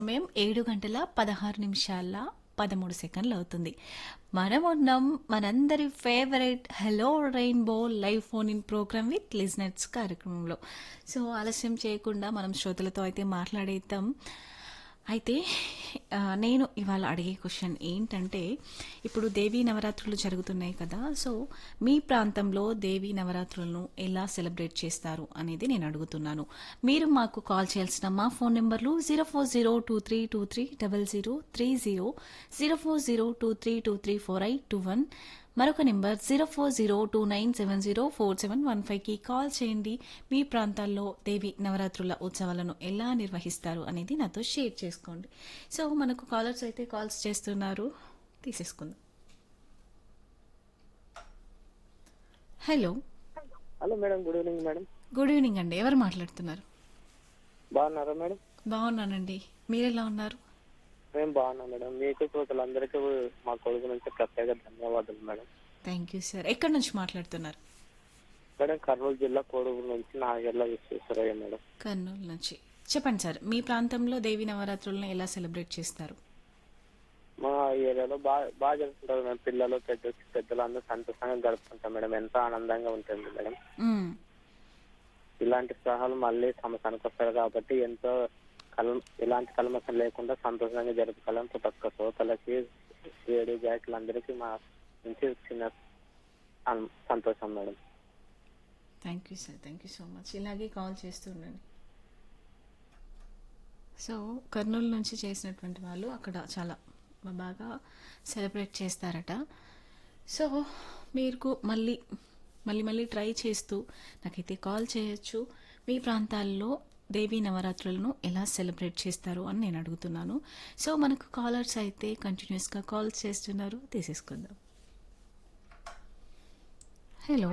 సమయం ఏడు గంటల పదహారు నిమిషాల పదమూడు సెకండ్లు అవుతుంది మనం ఉన్నాం మనందరి favourite hello rainbow live phone in program with listeners కార్యక్రమంలో సో ఆలస్యం చేయకుండా మనం శ్రోతలతో అయితే మాట్లాడేద్దాం అయితే ఆ, నేను ఇవాళ అడిగే క్వశ్చన్ ఏంటంటే ఇప్పుడు దేవీ నవరాత్రులు జరుగుతున్నాయి కదా సో మీ ప్రాంతంలో దేవీ నవరాత్రులను ఎలా సెలబ్రేట్ చేస్తారు అనేది నేను అడుగుతున్నాను మీరు మాకు కాల్ చేయాల్సిన మా ఫోన్ నెంబర్లు zero four zero two three two three double zero three zero zero four zero two three two three four eight two one మరొక number zero four zero two nine seven zero four seven one ఫైవ్కి call చేయండి మీ ప్రాంతాల్లో దేవి నవరాత్రుల ఉత్సవాలను ఎలా నిర్వహిస్తారు అనేది నాతో షేర్ చేసుకోండి సో మనకు కాలర్స్ అయితే కాల్స్ చేస్తున్నారు తీసేసుకుందాం hello hello madam good evening madam good evening అండి ఎవరు మాట్లాడుతున్నారు బాగున్నారా మేడం బాగున్నానండి మీరెలా ఉన్నారు మేము బాగున్నాం మేడం మీకు శ్రోతలందరికీ మా కొడుకు నుంచి ప్రత్యేక ధన్యవాదాలు మేడం థ్యాంక్ యూ సార్ ఎక్కడి నుంచి మాట్లాడుతున్నారు మేడం కర్నూలు జిల్లా కోడుగు నుంచి నాగేళ్ళ విశ్వేశ్వరయ్య మేడం కర్నూలు నుంచి చెప్పండి సార్ మీ ప్రాంతంలో దేవి నవరాత్రులను ఎలా సెలబ్రేట్ చేస్తారు మా ఏరియాలో బాగా బాగా జరుపుకుంటారు మేడం పిల్లలు పెద్ద పెద్దలు అందరూ సంతోషంగా గడుపుకుంటాం మేడం ఎంతో ఆనందంగా ఉంటుంది మేడం మ్మ్. ఇలాంటి సహాలు మళ్ళీ సంవత్సరానికి వస్తారు కాబట్టి ఎంతో కల్ ఎలాంటి కల్మషం లేకుండా సంతోషంగా జరుపుకోవాలని ప్రతి ఒక్క శ్రోతలకి ఏడు జాతులందరికీ మా నుంచి చిన్న అన్- సంతోషం madam thank you sir thank you so much ఇలాగే కాల్ చేస్తుండండి సో కర్నూలు నుంచి చేసినటువంటి వాళ్ళు అక్కడ చాలా బాగా సెలబ్రేట్ చేస్తారట సో మీకు మళ్ళీ మళ్ళీ మళ్ళీ ట్రై చేస్తూ నాకైతే కాల్ చేయొచ్చు మీ ప్రాంతాల్లో దేవీ నవరాత్రులను ఎలా సెలబ్రేట్ చేస్తారు అని నేను అడుగుతున్నాను సో మనకు కాలర్స్ అయితే కంటిన్యూస్గా కాల్ చేస్తున్నారు తీసేసుకుందాం hello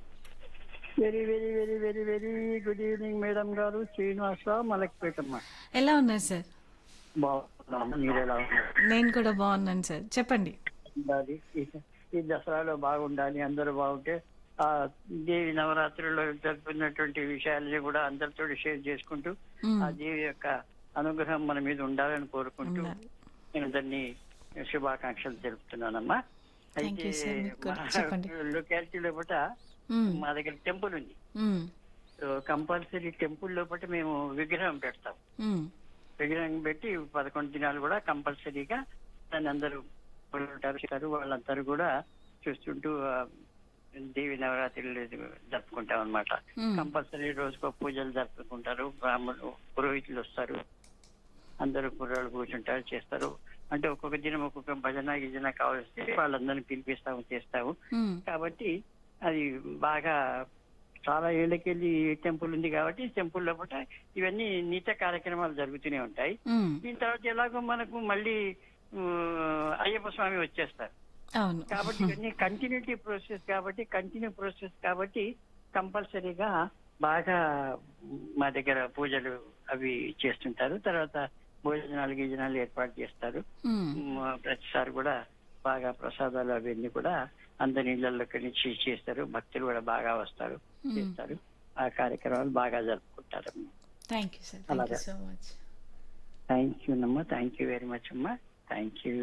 very very very very very good evening madam garu Srinivasarao మలక్పేటమ్మ ఎలా ఉన్నారు సార్ బాగున్నాము మీరు ఎలా ఉన్నారు నేను కూడా బాగున్నాను సార్ చెప్పండి ఉండాలి ఈ- ఈ దసరాలో బాగుండాలి అందరూ బాగుంటే ఆ దేవి నవరాత్రుల్లో జరుపుకున్నటువంటి విషయాలని కూడా అందరితో షేర్ చేసుకుంటూ మ్మ్. ఆ దేవి యొక్క అనుగ్రహం మన మీద ఉండాలని కోరుకుంటూ ఉండాలి. నేను దాన్ని శుభాకాంక్షలు తెలుపుతున్నానమ్మా Thank you, sir. మీకు కూడా చెప్పండి. లొకాలిటీ లోపల మ్మ్. మా దగ్గర టెంపుల్ ఉంది మ్మ్. సో కంపల్సరీ టెంపుల్ లోపల మేము విగ్రహం పెడతాం మ్మ్. విగ్రహం పెట్టి పదకొండు దినాలు కూడా కంపల్సరీగా దాన్ని అందరూ ఉంటారు చేస్తారు. వాళ్ళందరూ కూడా చూస్తుంటూ ఆ, దేవి నవరాత్రులు జరుపుకుంటాం అనమాట మ్మ్. కంపల్సరీ రోజుకో పూజలు జరుపుకుంటారు బ్రాహ్మణులు పురోహితులు వస్తారు అందరూ కుర్రాళ్ళు కూర్చుంటారు చేస్తారు అంటే ఒక్కొక్క దినం ఒక్కొక్క భజన గిజన కావాల్సి వాళ్ళందరినీ పిలిపిస్తాము చేస్తాము మ్మ్. కాబట్టి అది బాగా చాలా ఏళ్ళకెళ్ళి టెంపుల్ ఉంది కాబట్టి టెంపుల్ లోపల ఇవన్నీ నిత్య కార్యక్రమాలు జరుగుతూనే ఉంటాయి మ్మ్. దీని తర్వాత ఎలాగో మనకు మళ్ళీ ఊ, అయ్యప్ప స్వామి వచ్చేస్తారు అవును కాబట్టి ఇవన్నీ కంటిన్యూటీ ప్రాసెస్ కాబట్టి కంటిన్యూ ప్రాసెస్ కాబట్టి కంపల్సరీగా బాగా మా దగ్గర పూజలు అవి చేస్తుంటారు తర్వాత భోజనాలు గిజనాలు ఏర్పాటు చేస్తారు మ్మ్. మ్, ప్రతిసారి కూడా బాగా ప్రసాదాలు అవన్నీ కూడా అందరి ఇళ్లలోకి నుంచి చేస్తారు భక్తులు కూడా బాగా వస్తారు మ్మ్. చేస్తారు ఆ కార్యక్రమాలు బాగా జరుపుకుంటారు thank you sir thank you అలాగే. సో మచ్ థ్యాంక్ యూ అమ్మా థ్యాంక్ యూ వెరీ మచ్ అమ్మా థ్యాంక్ యూ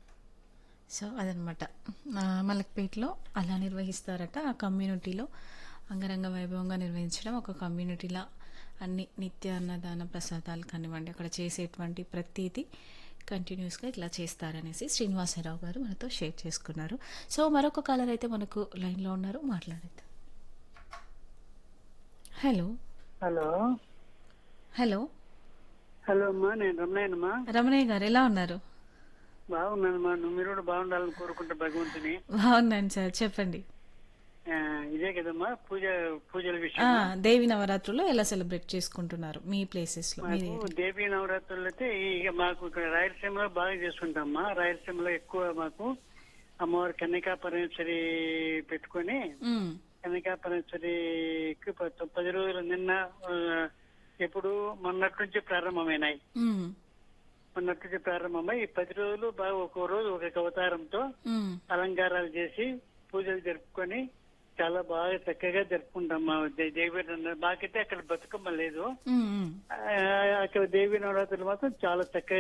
సో అదనమాట ఆ, మలక్పేటలో అలా నిర్వహిస్తారట ఆ కమ్యూనిటీలో అంగరంగ వైభవంగా నిర్వహించడం ఒక కమ్యూనిటీలా అన్ని నిత్య అన్నదాన ప్రసాదాలు కానివ్వండి అక్కడ చేసేటువంటి ప్రతీది కంటిన్యూస్గా ఇట్లా చేస్తారనేసి శ్రీనివాసరావు గారు మనతో షేర్ చేసుకున్నారు సో మరొక కాలర్ అయితే మనకు లైన్లో ఉన్నారు మాట్లాడేద్దాం హలో హలో హలో హలో అమ్మా నేను రమణయ్యనమ్మా రమణయ్య గారు ఎలా ఉన్నారు బాగున్నానమ్మా నువ్వు మీరు కూడా బాగుండాలని కోరుకుంటా భగవంతుని బాగున్నాను సార్ చెప్పండి ఆ, ఇదే కదమ్మా పూజ పూజల ఆ, విషయం దేవి నవరాత్రులు ఎలా సెలబ్రేట్ చేసుకుంటున్నారు మీ ప్లేసెస్ లో మీరు మాకు దేవీ నవరాత్రులు అయితే ఇక మాకు ఇక్కడ రాయలసీమలో బాగా చేసుకుంటామమ్మా రాయలసీమలో ఎక్కువ మాకు అమ్మవారి కన్యకా పరమేశ్వరి పెట్టుకొని మ్మ్. కన్యకా పరమేశ్వరికి ప- పది రోజులు నిన్న ఆ, ఎప్పుడు మొన్నటి నుంచి ప్రారంభమైనాయి మ్మ్. మొన్నటి నుంచి ప్రారంభమై ఈ పది రోజులు బాగా ఒక్కో రోజు ఒక్కొక్క అవతారంతో మ్మ్. అలంకారాలు చేసి పూజలు జరుపుకొని చాలా బాగా చక్కగా జరుపుకుంటాం మా దే- దేవి నవరాత్రులు. మాకైతే అక్కడ బతుకమ్మ లేదు ఉమ్, ఉమ్. ఆ, అక్కడ దేవి నవరాత్రులు మాత్రం చాలా చక్కగా